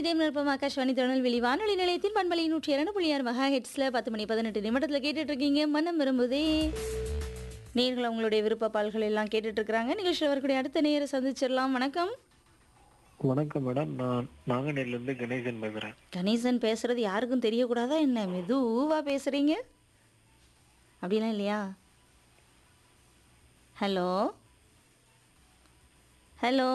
இதயம் நிற்பம் ஆகாஷ்வாணி திருநெல்வேலி வானொலி நிலையத்தின் பண்பலை நூற்றி இரண்டு புள்ளி ஆறு மெகா ஹெட்ஸில் பத்து மணி பதினெட்டு நிமிடத்தில் கேட்டுட்டு இருக்கீங்க மனம் விரும்புதே நேர்கள் உங்களுடைய விருப்ப பால்கள் எல்லாம் கேட்டுட்டு இருக்கிறாங்க நிகழ்ச்சியில் வரக்கூடிய அடுத்த நேரம் சந்திச்சிடலாம் வணக்கம் வணக்கம் மேடம் நான் நாங்கநேரில இருந்து கணேசன் பேசுறேன் கணேசன் பேசுறது யாருக்கும் தெரியக்கூடாதா என்ன மெதுவா பேசுறீங்க அப்படிலாம் இல்லையா ஹலோ ஹலோ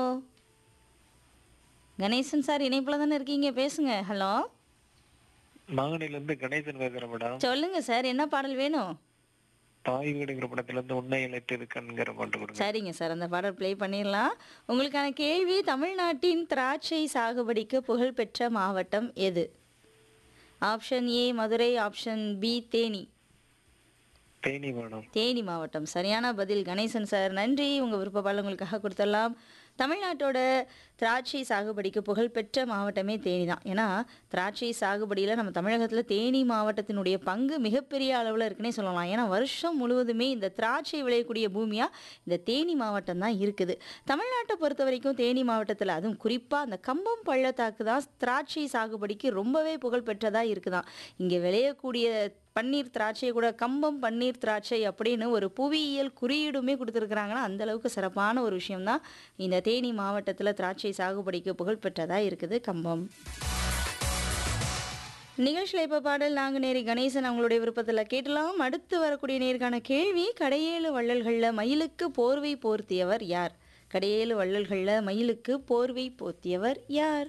கணேசன் சார் இணைப்பில் தானே இருக்கீங்க பேசுங்க ஹலோ நாங்கநேரில இருந்து கணேசன் பேசுறேன் மேடம் சொல்லுங்க சார் என்ன பாடல் வேணும் தாய் வீடுங்கிற படத்துல இருந்து உன்னை இழைத்து இருக்கன்ங்கிற பாட்டு கொடுங்க சரிங்க சார் அந்த பாடல் ப்ளே பண்ணிடலாம் உங்களுக்கான கேள்வி தமிழ்நாட்டின் திராட்சை சாகுபடிக்கு புகழ்பெற்ற மாவட்டம் எது option A Madurai option B Theni Theni madam Theni மாவட்டம் சரியான பதில் கணேசன் சார் நன்றி உங்கள் விருப்ப பாடல் உங்களுக்காக கொடுத்துடலாம் தமிழ்நாட்டோட திராட்சை சாகுபடிக்கு புகழ்பெற்ற மாவட்டமே தேனி தான் ஏன்னா திராட்சை சாகுபடியில் நம்ம தமிழகத்தில் தேனி மாவட்டத்தினுடைய பங்கு மிகப்பெரிய அளவில் இருக்குன்னே சொல்லலாம் ஏன்னா வருஷம் முழுவதுமே இந்த திராட்சை விளையக்கூடிய பூமியாக இந்த தேனி மாவட்டம் தான் இருக்குது தமிழ்நாட்டை பொறுத்த வரைக்கும் தேனி மாவட்டத்தில் அதுவும் குறிப்பாக அந்த கம்பம் பள்ளத்தாக்கு தான் திராட்சை சாகுபடிக்கு ரொம்பவே புகழ்பெற்றதாக இருக்குதாம் இங்கே விளையக்கூடிய பன்னீர் திராட்சை கூட கம்பம் பன்னீர் திராட்சை அப்படின்னு ஒரு புவியியல் குறியீடுமே கொடுத்துருக்குறாங்கன்னா அந்த அளவுக்கு சிறப்பான ஒரு விஷயம்தான் இந்த தேனி மாவட்டத்தில் திராட்சை சாகுபடிக்கு புகழ்பெற்றதாக இருக்குது கம்பம் நிகழ்ச்சியில் இப்போ பாடல் நாங்குநேரி கணேசன் அவங்களுடைய விருப்பத்தில் கேட்டலாம் அடுத்து வரக்கூடிய நேருக்கான கேள்வி கடையேழு வள்ளல்களில் மயிலுக்கு போர்வை போர்த்தியவர் யார் கடையேழு வள்ளல்களில் மயிலுக்கு போர்வை போர்த்தியவர் யார்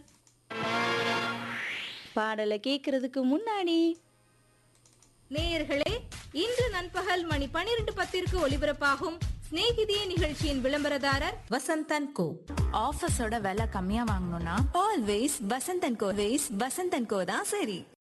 பாடலை கேட்கறதுக்கு முன்னாடி நேயர்களே இன்று நண்பகல் மணி பனிரெண்டு பத்திற்கு ஒலிபரப்பாகும் சிநேகிதியே நிகழ்ச்சியின் விளம்பரதாரர் வசந்தன் கோ ஆஃபீஸோட விலை கம்மியா வாங்கணும்னா always Vasanthan co ways Vasanthan co தான் சரி